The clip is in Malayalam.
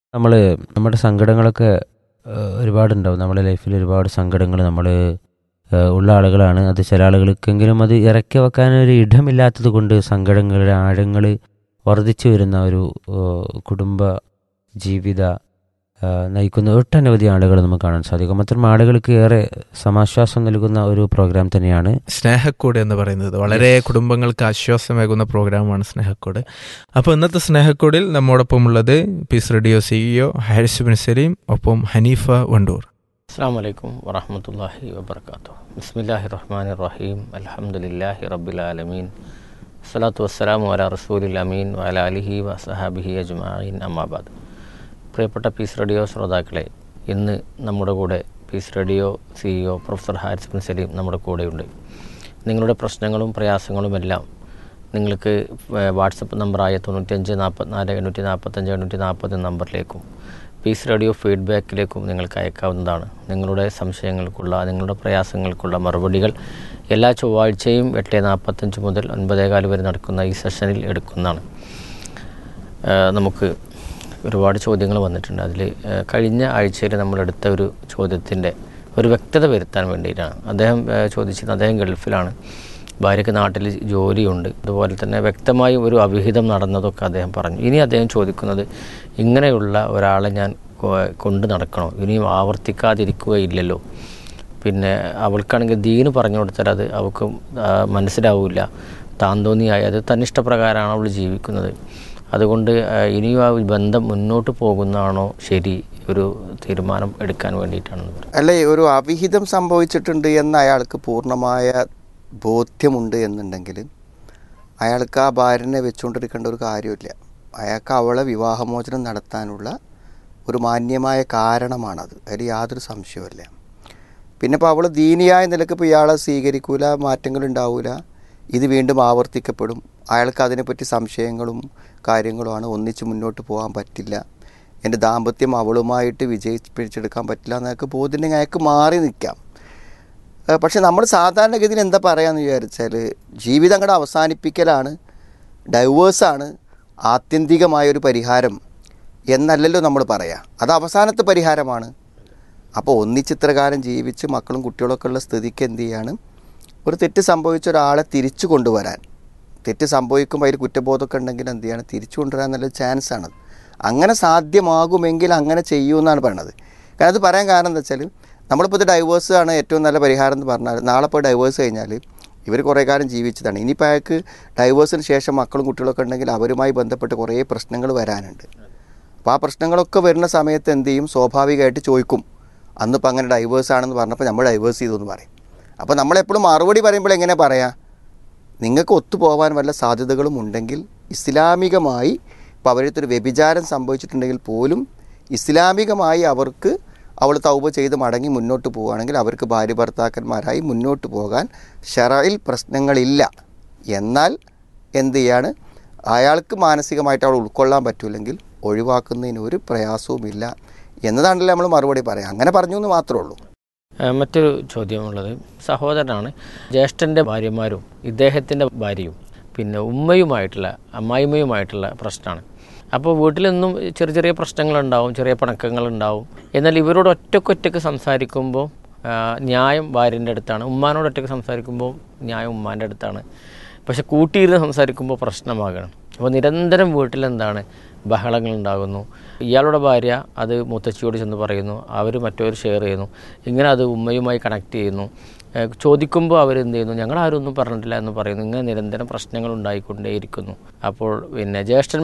നമ്മൾ നമ്മുടെ സങ്കടങ്ങളൊക്കെ ഏഹ്, ഒരുപാടുണ്ടാവും നമ്മുടെ ലൈഫിൽ ഒരുപാട് സങ്കടങ്ങൾ നമ്മൾ ഉള്ള ആളുകളാണ് അത് ചില ആളുകൾക്കെങ്കിലും അത് ഇറക്കി വെക്കാൻ ഒരു ഇടമില്ലാത്തത് കൊണ്ട് സങ്കടങ്ങളുടെ ആഴങ്ങൾ വർദ്ധിച്ചു വരുന്ന ഒരു ഏഹ്, കുടുംബ ജീവിത ഏഹ്, നയിക്കുന്ന ഒട്ടനവധി ആളുകൾ നമുക്ക് കാണാൻ സാധിക്കും അത്തരം ആളുകൾക്ക് ഏറെ സമാശ്വാസം നൽകുന്ന ഒരു പ്രോഗ്രാം തന്നെയാണ് സ്നേഹക്കൂട് എന്ന് പറയുന്നത് വളരെ കുടുംബങ്ങൾക്ക് ആശ്വാസമേകുന്ന പ്രോഗ്രാമാണ് സ്നേഹക്കൂട് അപ്പോൾ ഇന്നത്തെ സ്നേഹക്കൂടിൽ നമ്മോടൊപ്പം ഉള്ളത് peace radio CEO Haris bin Salim ഒപ്പം ഹനീഫ വണ്ടൂർ അസ്സാം വലൈക്കും വറഹമത്തല്ലാഹി വബർക്കാത്തു ബിസ്മില്ലാഹി റഹ്മാൻ റഹീം അലഹമുല്ലാഹി റബ്ബിലാലമീൻ വസ്സലാത്തു വസ്സലാമു അല റസൂലിൽ അമീൻ വല അലിഹി വസഹാബിഹി അജ്മായിൻ അമ്മാബാദ് പ്രിയപ്പെട്ട പീസ് റേഡിയോ ശ്രോതാക്കളെ ഇന്ന് നമ്മുടെ കൂടെ peace radio CEO professor Haris bin Salim നമ്മുടെ കൂടെയുണ്ട് നിങ്ങളുടെ പ്രശ്നങ്ങളും പ്രയാസങ്ങളുമെല്ലാം നിങ്ങൾക്ക് ഏഹ്, വാട്സപ്പ് നമ്പറായ തൊണ്ണൂറ്റഞ്ച് നാൽപ്പത്തിനാല് എണ്ണൂറ്റി നാൽപ്പത്തഞ്ച് എണ്ണൂറ്റി നാൽപ്പത് നമ്പറിലേക്കും പീസ് റേഡിയോ ഫീഡ്ബാക്കിലേക്കും നിങ്ങൾക്ക് അയക്കാവുന്നതാണ് നിങ്ങളുടെ സംശയങ്ങൾക്കുള്ള നിങ്ങളുടെ പ്രയാസങ്ങൾക്കുള്ള മറുപടികൾ എല്ലാ ചൊവ്വാഴ്ചയും എട്ട് നാൽപ്പത്തഞ്ച് മുതൽ ഒൻപതേകാല് വരെ നടക്കുന്ന ഈ സെഷനിൽ എടുക്കുന്നതാണ് ഏഹ്, നമുക്ക് ഒരുപാട് ചോദ്യങ്ങൾ വന്നിട്ടുണ്ട് അതിൽ കഴിഞ്ഞ ആഴ്ചയിൽ നമ്മളെടുത്ത ഒരു ചോദ്യത്തിൻ്റെ ഒരു വ്യക്തത വരുത്താൻ വേണ്ടിയിട്ടാണ് അദ്ദേഹം ഏഹ്, ചോദിച്ചത് അദ്ദേഹം ഗൾഫിലാണ് ഭാര്യയ്ക്ക് നാട്ടിൽ ജോലിയുണ്ട് അതുപോലെ തന്നെ വ്യക്തമായി ഒരു അവിഹിതം നടന്നതൊക്കെ അദ്ദേഹം പറഞ്ഞു ഇനി അദ്ദേഹം ചോദിക്കുന്നത് ഇങ്ങനെയുള്ള ഒരാളെ ഞാൻ കൊ- കൊണ്ട് നടക്കണോ ഇനിയും ആവർത്തിക്കാതിരിക്കുകയില്ലല്ലോ പിന്നെ അവൾക്കാണെങ്കിൽ ദീന് പറഞ്ഞു കൊടുത്താൽ അത് അവൾക്ക് ആ, മനസ്സിലാവില്ല താൻ തോന്നിയായി അത് തന്നിഷ്ടപ്രകാരമാണ് അവൾ ജീവിക്കുന്നത് അതുകൊണ്ട് ആ, ഇനിയും ആ ബന്ധം മുന്നോട്ട് പോകുന്നതാണോ ശരി ഒരു തീരുമാനം എടുക്കാൻ വേണ്ടിയിട്ടാണെന്ന് പറഞ്ഞു അല്ലെ ഒരു അവിഹിതം സംഭവിച്ചിട്ടുണ്ട് എന്ന് അയാൾക്ക് പൂർണ്ണമായ ബോധ്യമുണ്ട് എന്നുണ്ടെങ്കിൽ അയാൾക്ക് ആ ഭാര്യനെ വെച്ചുകൊണ്ടിരിക്കേണ്ട ഒരു കാര്യമില്ല അയാൾക്ക് അവളെ വിവാഹമോചനം നടത്താനുള്ള ഒരു മാന്യമായ കാരണമാണത് അതിൽ യാതൊരു സംശയവുമില്ല പിന്നെ ഇപ്പോൾ അവൾ ദീനിയായ നിലക്ക് ഇപ്പോൾ ഇയാളെ സ്വീകരിക്കൂല മാറ്റങ്ങൾ ഉണ്ടാവില്ല ഇത് വീണ്ടും ആവർത്തിക്കപ്പെടും അയാൾക്ക് അതിനെപ്പറ്റി സംശയങ്ങളും കാര്യങ്ങളുമാണ് ഒന്നിച്ച് മുന്നോട്ട് പോകാൻ പറ്റില്ല എൻ്റെ ദാമ്പത്യം അവളുമായിട്ട് വിജയിപ്പിച്ചെടുക്കാൻ പറ്റില്ല എന്നൊക്കെ ബോധ്യം അയാൾക്ക് മാറി നിൽക്കാം ഏഹ് പക്ഷെ നമ്മൾ സാധാരണഗതിയിൽ എന്താ പറയാന്ന് വിചാരിച്ചാൽ ജീവിതം അങ്ങോട്ട് അവസാനിപ്പിക്കലാണ് ഡൈവേഴ്സാണ് ആത്യന്തികമായ ഒരു പരിഹാരം എന്നല്ലല്ലോ നമ്മൾ പറയാം അത് അവസാനത്തെ പരിഹാരമാണ് അപ്പോൾ ഒന്നിച്ചിത്രകാലം ജീവിച്ച് മക്കളും കുട്ടികളൊക്കെ ഉള്ള സ്ഥിതിക്ക് എന്ത് ചെയ്യാണ് ഒരു തെറ്റ് സംഭവിച്ച ഒരാളെ തിരിച്ചു കൊണ്ടുവരാൻ തെറ്റ് സംഭവിക്കുമ്പോൾ അതിൽ കുറ്റബോധമൊക്കെ ഉണ്ടെങ്കിൽ എന്ത് ചെയ്യാണ് തിരിച്ചു കൊണ്ടുവരാൻ നല്ല ചാൻസ് ആണ് അങ്ങനെ സാധ്യമാകുമെങ്കിൽ അങ്ങനെ ചെയ്യൂ എന്നാണ് പറയണത് കാരണം അത് പറയാൻ കാരണം എന്താ വെച്ചാൽ നമ്മളിപ്പോൾ ഇത് ഡൈവേഴ്സ് ആണ് ഏറ്റവും നല്ല പരിഹാരം എന്ന് പറഞ്ഞാൽ നാളെ ഇപ്പോൾ ഡൈവേഴ്സ് കഴിഞ്ഞാൽ ഇവർ കുറേ കാലം ജീവിച്ചതാണ് ഇനിയിപ്പോൾ അയാൾക്ക് ഡൈവേഴ്സിന് ശേഷം മക്കളും കുട്ടികളൊക്കെ ഉണ്ടെങ്കിൽ അവരുമായി ബന്ധപ്പെട്ട് കുറേ പ്രശ്നങ്ങൾ വരാനുണ്ട് അപ്പോൾ ആ പ്രശ്നങ്ങളൊക്കെ വരുന്ന സമയത്ത് എന്ത് ചെയ്യും സ്വാഭാവികമായിട്ട് ചോദിക്കും അന്നിപ്പോൾ അങ്ങനെ ഡൈവേഴ്സ് ആണെന്ന് പറഞ്ഞപ്പോൾ നമ്മൾ ഡൈവേഴ്സ് ചെയ്തു എന്ന് പറയും അപ്പോൾ നമ്മളെപ്പോഴും മറുപടി പറയുമ്പോൾ എങ്ങനെ പറയാം നിങ്ങൾക്ക് ഒത്തുപോകാൻ വല്ല സാധ്യതകളും ഉണ്ടെങ്കിൽ ഇസ്ലാമികമായി ഇപ്പോൾ അവരടുത്തൊരു വ്യഭിചാരം സംഭവിച്ചിട്ടുണ്ടെങ്കിൽ പോലും ഇസ്ലാമികമായി അവർക്ക് അവൾ തൗബ ചെയ്ത് മടങ്ങി മുന്നോട്ട് പോവുകയാണെങ്കിൽ അവർക്ക് ഭാര്യ ഭർത്താക്കന്മാരായി മുന്നോട്ട് പോകാൻ ഷറയിൽ പ്രശ്നങ്ങളില്ല എന്നാൽ എന്ത് ചെയ്യാണ് അയാൾക്ക് മാനസികമായിട്ട് അവൾ ഉൾക്കൊള്ളാൻ പറ്റില്ലെങ്കിൽ ഒഴിവാക്കുന്നതിന് ഒരു പ്രയാസവുമില്ല എന്നതാണല്ലോ നമ്മൾ മറുപടി പറയാം അങ്ങനെ പറഞ്ഞു എന്ന് മാത്രമേ ഉള്ളൂ ഏഹ് മറ്റൊരു ചോദ്യമുള്ളത് സഹോദരനാണ് ജ്യേഷ്ഠൻ്റെ ഭാര്യമാരും ഇദ്ദേഹത്തിൻ്റെ ഭാര്യയും പിന്നെ ഉമ്മയുമായിട്ടുള്ള അമ്മായിമ്മയുമായിട്ടുള്ള പ്രശ്നമാണ് അപ്പോൾ വീട്ടിലെന്നും ചെറിയ ചെറിയ പ്രശ്നങ്ങളുണ്ടാവും ചെറിയ പിണക്കങ്ങളുണ്ടാവും എന്നാൽ ഇവരോട് ഒറ്റക്കൊറ്റക്ക് സംസാരിക്കുമ്പോൾ ആ, ന്യായം ഭാര്യൻ്റെ അടുത്താണ് ഉമ്മാനോട് ഒറ്റയ്ക്ക് സംസാരിക്കുമ്പോൾ ന്യായം ഉമ്മാൻ്റെ അടുത്താണ് പക്ഷെ കൂട്ടിയിരുന്ന് സംസാരിക്കുമ്പോൾ പ്രശ്നമാകണം അപ്പോൾ നിരന്തരം വീട്ടിലെന്താണ് ബഹളങ്ങൾ ഉണ്ടാകുന്നു ഇയാളുടെ ഭാര്യ അത് മുത്തച്ഛിയോട് ചെന്ന് പറയുന്നു അവർ മറ്റവർ ഷെയർ ചെയ്യുന്നു ഇങ്ങനെ അത് ഉമ്മയുമായി കണക്ട് ചെയ്യുന്നു ഏഹ് ചോദിക്കുമ്പോൾ അവരെന്ത് ചെയ്യുന്നു ഞങ്ങൾ ആരും ഒന്നും പറഞ്ഞിട്ടില്ല എന്ന് പറയുന്നു ഇങ്ങനെ നിരന്തരം പ്രശ്നങ്ങൾ ഉണ്ടായിക്കൊണ്ടേയിരിക്കുന്നു അപ്പോൾ പിന്നെ ജ്യേഷ്ഠന്മാർ